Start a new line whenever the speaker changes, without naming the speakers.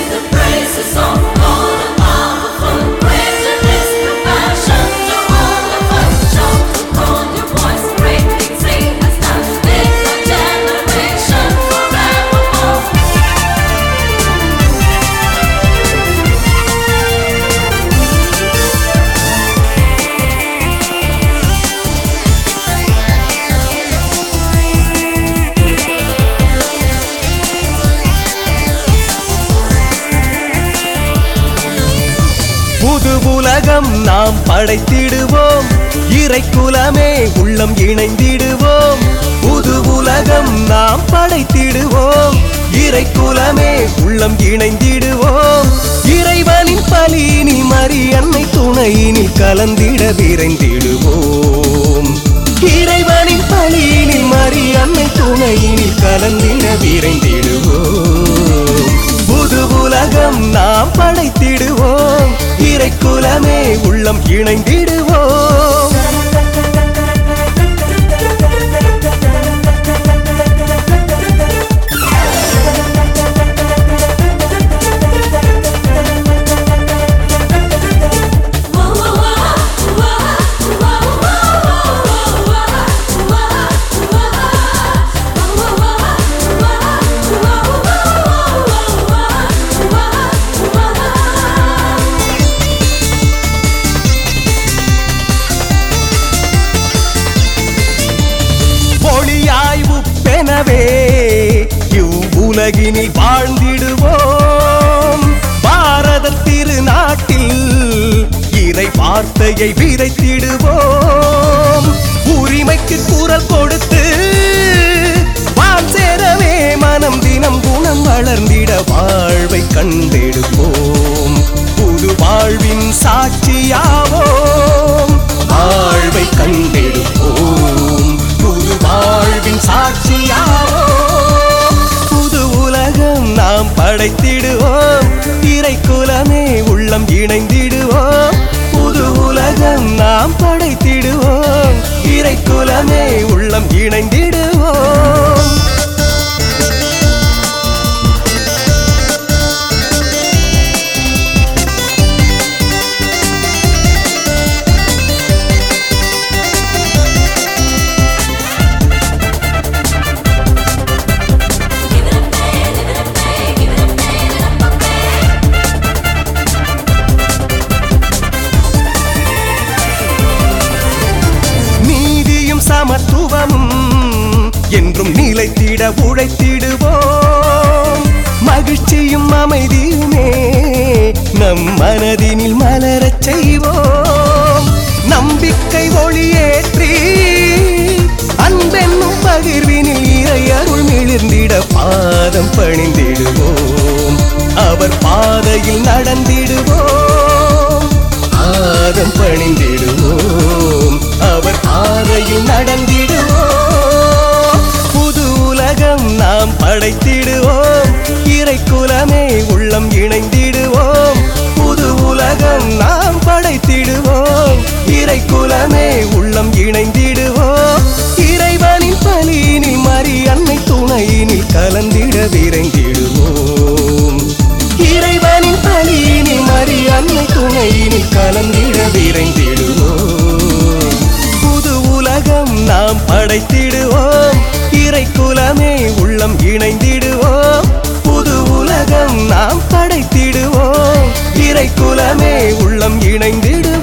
the praises of God the powerful. Greater is compassion to all of us. Shout upon your voice, great things He has done. In the generation forevermore.
புது உலகம் நாம் படைத்திடுவோம் இறைக்குலமே உள்ளம் இணைந்திடுவோம் புது உலகம் நாம் படைத்திடுவோம் இறைக்குலமே உள்ளம் இணைந்திடுவோம் இறைவனின் பலியினில் மரியன்னை துணையினில் கலந்திட விரைந்திடுவோம் இறைவனின் பலியினில் மரியன்னை துணையினில் கலந்திட விரைந்திடுவோம் புது உலகம் நாம் படைத்திடுவோம் இறைக்குலமே உள்ளம் இணைந்திடுவோம் ஒளியாய் உப்பெனவே இவ்வுலகினில் வாழ்ந்திடுவோம் பாரத திருநாட்டில் இறை வார்த்தையை விதைத்திடுவோம் உரிமைக்கு குரல் கொடுத்து வான் சேரவே மனம் தினம் குணம் வளர்ந்திட வாழ்வை கண்டெடுப்போம் புது வாழ்வின் சாட்சியாவோம் வாழ்வை கண்டெடுப்போம் புது வாழ்வின் சாட்சியாவோம் புது உலகம் நாம் படைத்திடுவோம் இறைக்குலமே உள்ளம் இணைந்திடுவோம் புது உலகம் நாம் படைத்திடுவோம் இறைக்குலமே உள்ளம் இணைந்திடுவோம் நீதியும் சமத்துவமும் என்றும் நிலைத்திட உழைத்திடுவோம் மகிழ்ச்சியும் அமைதியுமே நம் மனதினில் மலரச் செய்வோம் நம்பிக்கை ஒளியேற்றி அன்பென்னும் பகிர்வினில் இறை அருள் மிளிர்ந்திட பாதம் பணிந்திடுவோம் அவர் பாதையில் நடந்திடுவோம் பாதம் பணிந்திடுவோம் அவர் பாதையில் நடந்திடுவோம் புது உலகம் நாம் படைத்திடுவோம் இறைக்குலமே உள்ளம் இணைந்திடுவோம் புது உலகம் நாம் படைத்திடுவோம் இறைக்குலமே உள்ளம் இணைந்திடுவோம் இறைவனின் பலியினில் மறி அன்னை துணையினில் கலந்திட விரைந்திடுவோம் இறைவனின் பலியினில் மறி அன்னை துணையினில் கலந்திட விரைந்திடுவோம் புது உலகம் நாம் படைத்திடுவோம் இறைக்குலமே உள்ளம் இணைந்திடுவோம் புது உலகம் நாம் படைத்திடுவோம் இறைக்குலமே உள்ளம் இணைந்திடுவோம்